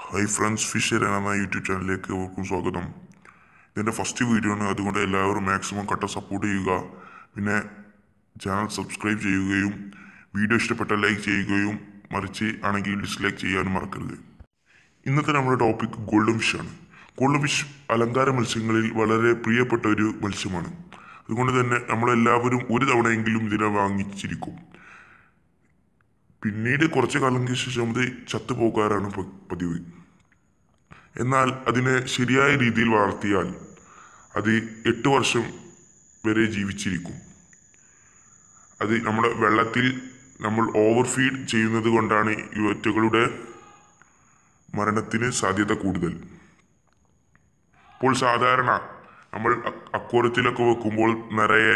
high friends Fisher എന്ന YouTube ചാനലിലേക്ക് ഏവർക്കും സ്വാഗതം ഇതിൻ്റെ ഫസ്റ്റ് വീഡിയോ ആണ് അതുകൊണ്ട് എല്ലാവരും മാക്സിമം കട്ട സപ്പോർട്ട് ചെയ്യുക പിന്നെ ചാനൽ സബ്സ്ക്രൈബ് ചെയ്യുകയും വീഡിയോ ഇഷ്ടപ്പെട്ട ലൈക്ക് ചെയ്യുകയും മറിച്ച് ആണെങ്കിൽ ഡിസ്ലൈക്ക് ചെയ്യാനും മറക്കരുത് ഇന്നത്തെ നമ്മുടെ ടോപ്പിക് ഗോൾഡൻ ഫിഷ് ആണ് ഗോൾഡൻ ഫിഷ് അലങ്കാര മത്സ്യങ്ങളിൽ വളരെ പ്രിയപ്പെട്ട ഒരു മത്സ്യമാണ് അതുകൊണ്ട് തന്നെ നമ്മളെല്ലാവരും ഒരു തവണയെങ്കിലും ഇതിനെ വാങ്ങിച്ചിരിക്കും പിന്നീട് കുറച്ച് കാലങ്ങൾക്ക് ശേഷം അത് ചത്തുപോകാറാണ് പ- പതിവ് എന്നാൽ അതിനെ ശരിയായ രീതിയിൽ വളർത്തിയാൽ അത് എട്ട് വർഷം വരെ ജീവിച്ചിരിക്കും അത് നമ്മുടെ വെള്ളത്തിൽ നമ്മൾ ഓവർ ഫീഡ് ചെയ്യുന്നത് കൊണ്ടാണ് ഇവറ്റകളുടെ മരണത്തിന് സാധ്യത കൂടുതൽ ഇപ്പോൾ സാധാരണ നമ്മൾ അ- അക്വാറിയത്തിലൊക്കെ വെക്കുമ്പോൾ നിറയെ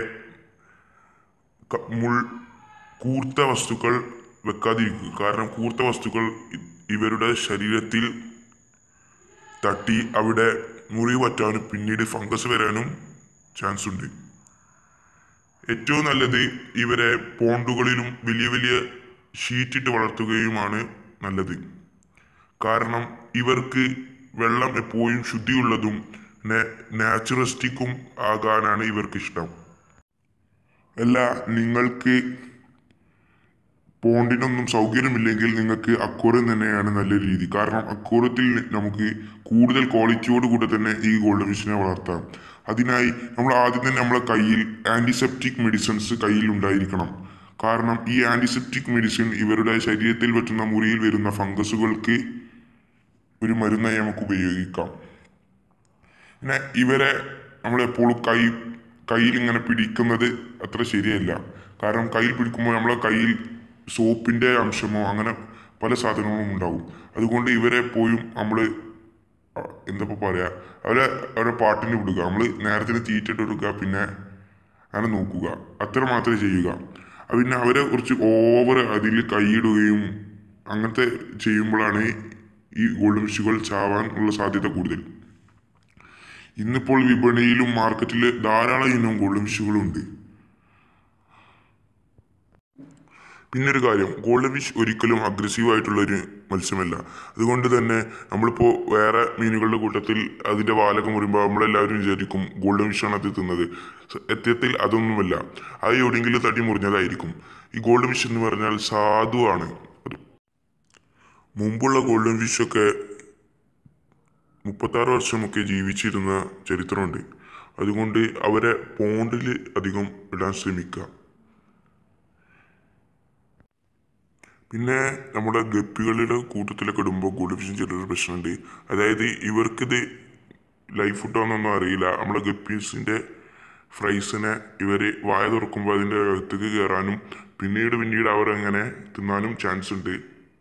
ക- മുൾ കൂർത്ത വസ്തുക്കൾ വെക്കാതിരിക്കുക കാരണം കൂർത്ത വസ്തുക്കൾ ഇ- ഇവരുടെ ശരീരത്തിൽ തട്ടി അവിടെ മുറിവ് പറ്റാനും പിന്നീട് ഫംഗസ് വരാനും ചാൻസ് ഉണ്ട് ഏറ്റവും നല്ലത് ഇവരെ പോണ്ടുകളിലും വലിയ വലിയ ഷീറ്റിട്ട് വളർത്തുകയുമാണ് നല്ലത് കാരണം ഇവർക്ക് വെള്ളം എപ്പോഴും ശുദ്ധിയുള്ളതും നാച്ചുറലിസ്റ്റിക്കും ആകാനാണ് ഇവർക്ക് ഇഷ്ടം അല്ല നിങ്ങൾക്ക് പോണ്ടിനൊന്നും സൗകര്യമില്ലെങ്കിൽ നിങ്ങൾക്ക് അക്വറിയം തന്നെയാണ് നല്ല രീതി കാരണം അക്വറിയത്തിൽ നമുക്ക് കൂടുതൽ ക്വാളിറ്റിയോട് കൂടെ തന്നെ ഈ ഗോൾഡ് ഫിഷിനെ വളർത്താം അതിനായി നമ്മൾ ആദ്യം തന്നെ നമ്മളെ കയ്യിൽ ആന്റിസെപ്റ്റിക് മെഡിസിൻസ് കയ്യിൽ ഉണ്ടായിരിക്കണം കാരണം ഈ ആന്റിസെപ്റ്റിക് മെഡിസിൻ ഇവരുടെ ശരീരത്തിൽ പറ്റുന്ന മുറിയിൽ വരുന്ന ഫംഗസുകൾക്ക് ഒരു മരുന്നായി നമുക്ക് ഉപയോഗിക്കാം പിന്നെ ഇവരെ നമ്മളെപ്പോഴും കൈ കയ്യിൽ ഇങ്ങനെ പിടിക്കുന്നത് അത്ര ശരിയല്ല കാരണം കയ്യിൽ പിടിക്കുമ്പോൾ നമ്മളെ കയ്യിൽ സോപ്പിന്റെ അംശമോ അങ്ങനെ പല സാധനങ്ങളും ഉണ്ടാവും അതുകൊണ്ട് ഇവരെ എപ്പോഴും നമ്മൾ എന്താ പറയാ അവരെ അവരെ പാട്ടിന് വിടുക നമ്മൾ നേരത്തിന് തീറ്റിട്ട് കൊടുക്കുക പിന്നെ അങ്ങനെ നോക്കുക അത്ര മാത്രമേ ചെയ്യുക അത് പിന്നെ അവരെ കുറച്ച് ഓവർ അതിൽ കൈയിടുകയും അങ്ങനത്തെ ചെയ്യുമ്പോഴാണ് ഈ ഗോൾഡ് ഫിഷുകൾ ചാവാൻ ഉള്ള സാധ്യത കൂടുതൽ ഇന്നിപ്പോൾ വിപണിയിലും മാർക്കറ്റിൽ ധാരാളം ഇനം ഗോൾഡൻ ഫിഷുകളുണ്ട് പിന്നൊരു കാര്യം ഗോൾഡൻ ഫിഷ് ഒരിക്കലും അഗ്രസീവ് ആയിട്ടുള്ള ഒരു മത്സ്യമല്ല അതുകൊണ്ട് തന്നെ നമ്മളിപ്പോൾ വേറെ മീനുകളുടെ കൂട്ടത്തിൽ അതിൻ്റെ വാലൊക്കെ മുറിയുമ്പോൾ നമ്മളെല്ലാവരും വിചാരിക്കും ഗോൾഡൻ ഫിഷാണ് അത് തിന്നത് സത്യത്തിൽ അതൊന്നുമല്ല അത് എവിടെയെങ്കിലും തടി മുറിഞ്ഞതായിരിക്കും ഈ ഗോൾഡൻ ഫിഷ് എന്ന് പറഞ്ഞാൽ സാധുവാണ് മുമ്പുള്ള ഗോൾഡൻ ഫിഷൊക്കെ മുപ്പത്താറ് വർഷമൊക്കെ ജീവിച്ചിരുന്ന ചരിത്രമുണ്ട് അതുകൊണ്ട് അവരെ പോണ്ടിൽ അധികം ഇടാൻ ശ്രമിക്കുക പിന്നെ നമ്മുടെ ഗപ്പികളുടെ കൂട്ടത്തിലൊക്കെ ഇടുമ്പോൾ ഗോൾഡ് ഫിഷിന് ചെറിയൊരു പ്രശ്നമുണ്ട് അതായത് ഇവർക്കിത് ലൈഫ് ഫുഡാണെന്നൊന്നും അറിയില്ല നമ്മുടെ ഗപ്പീസിൻ്റെ ഫ്രൈസിനെ ഇവർ വായ തുറക്കുമ്പോൾ അതിൻ്റെ അകത്തേക്ക് കയറാനും പിന്നീട് പിന്നീട് അവരങ്ങനെ തിന്നാനും ചാൻസ് ഉണ്ട്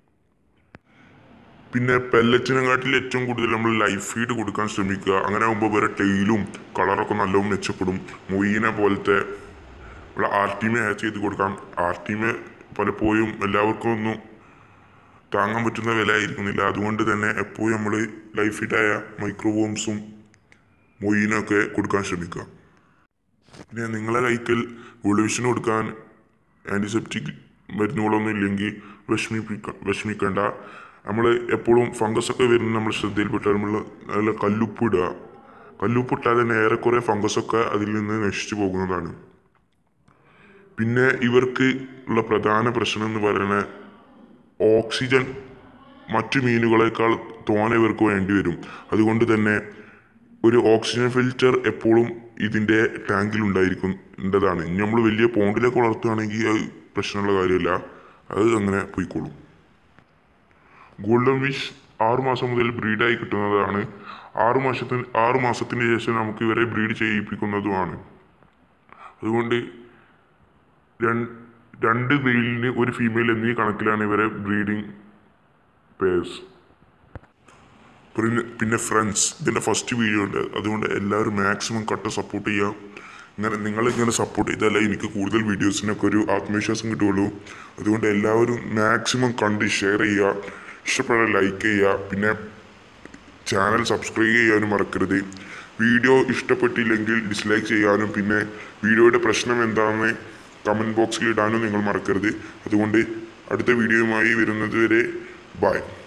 പിന്നെ പെല്ലറ്റിനെക്കാട്ടിൽ ഏറ്റവും കൂടുതൽ നമ്മൾ ലൈഫ് ഫീഡ് കൊടുക്കാൻ ശ്രമിക്കുക അങ്ങനെ ആകുമ്പോൾ ഇവരെ ടെയിലും കളറൊക്കെ നല്ലോണം മെച്ചപ്പെടും മൊയ്യിനെ പോലത്തെ നമ്മൾ ആർ ടീമെ ഹാച്ച് ചെയ്ത് കൊടുക്കാം ആർ ടീമെ പലപ്പോഴും എല്ലാവർക്കും ഒന്നും താങ്ങാൻ പറ്റുന്ന വില ആയിരിക്കുന്നില്ല അതുകൊണ്ട് തന്നെ എപ്പോഴും നമ്മൾ ലൈഫ് ഫീഡായ മൈക്രോവോംസും മൊയ്യിനൊക്കെ കൊടുക്കാൻ ശ്രമിക്കുക പിന്നെ നിങ്ങളെ കൈക്കൽ ഒളിവിഷന് കൊടുക്കാൻ ആൻറ്റിസെപ്റ്റിക് മരുന്നുകളൊന്നും ഇല്ലെങ്കിൽ വിഷമിപ്പിക്ക വിഷമിക്കേണ്ട നമ്മൾ എപ്പോഴും ഫംഗസ് ഒക്കെ വരുന്ന നമ്മൾ ശ്രദ്ധയിൽപ്പെട്ടാൽ നമ്മൾ നല്ല കല്ലുപ്പ് ഇടുക കല്ലുപ്പ് ഇട്ടാൽ തന്നെ ഏറെക്കുറെ ഫംഗസ് ഒക്കെ അതിൽ നിന്ന് നശിച്ചു പോകുന്നതാണ് പിന്നെ ഇവർക്ക് ഉള്ള പ്രധാന പ്രശ്നം എന്ന് പറയുന്നത് ഓക്സിജൻ മറ്റു മീനുകളെക്കാൾ തോനെ ഇവർക്ക് വേണ്ടി വരും അതുകൊണ്ട് തന്നെ ഒരു ഓക്സിജൻ ഫിൽറ്റർ എപ്പോഴും ഇതിൻ്റെ ടാങ്കിൽ ഉണ്ടായിരിക്കേണ്ടതാണ് ഇനി നമ്മൾ വലിയ പോണ്ടിലൊക്കെ വളർത്തുകയാണെങ്കിൽ അത് പ്രശ്നമുള്ള കാര്യമില്ല അത് അങ്ങനെ പോയിക്കോളും ഗോൾഡൻ ഫിഷ് ആറു മാസം മുതൽ ബ്രീഡായി കിട്ടുന്നതാണ് ആറു മാസത്തിന് ആറു മാസത്തിന് ശേഷം നമുക്ക് ഇവരെ ബ്രീഡ് ചെയ്യിപ്പിക്കുന്നതുമാണ് അതുകൊണ്ട് രണ്ട് രണ്ട് മെയിലിന് ഒരു ഫീമെയിൽ എന്നീ കണക്കിലാണ് ഇവരെ ബ്രീഡിങ് പേഴ്സ് പിന്നെ പിന്നെ ഫ്രണ്ട്സ് ഇതിൻ്റെ ഫസ്റ്റ് വീഡിയോ ഉണ്ട് അതുകൊണ്ട് എല്ലാവരും മാക്സിമം കട്ട് സപ്പോർട്ട് ചെയ്യുക ഇങ്ങനെ നിങ്ങൾ ഇങ്ങനെ സപ്പോർട്ട് ചെയ്താലേ എനിക്ക് കൂടുതൽ വീഡിയോസിനൊക്കെ ഒരു ആത്മവിശ്വാസം കിട്ടുള്ളൂ അതുകൊണ്ട് എല്ലാവരും മാക്സിമം കണ്ട് ഷെയർ ചെയ്യുക ഇഷ്ടപ്പെടാൻ ലൈക്ക് ചെയ്യുക പിന്നെ ചാനൽ സബ്സ്ക്രൈബ് ചെയ്യാനും മറക്കരുത് വീഡിയോ ഇഷ്ടപ്പെട്ടില്ലെങ്കിൽ ഡിസ്ലൈക്ക് ചെയ്യാനും പിന്നെ വീഡിയോയുടെ പ്രശ്നം എന്താണെന്ന് കമൻറ്റ് ബോക്സിൽ ഇടാനും നിങ്ങൾ മറക്കരുത് അതുകൊണ്ട് അടുത്ത വീഡിയോയുമായി വരുന്നത് വരെ ബൈ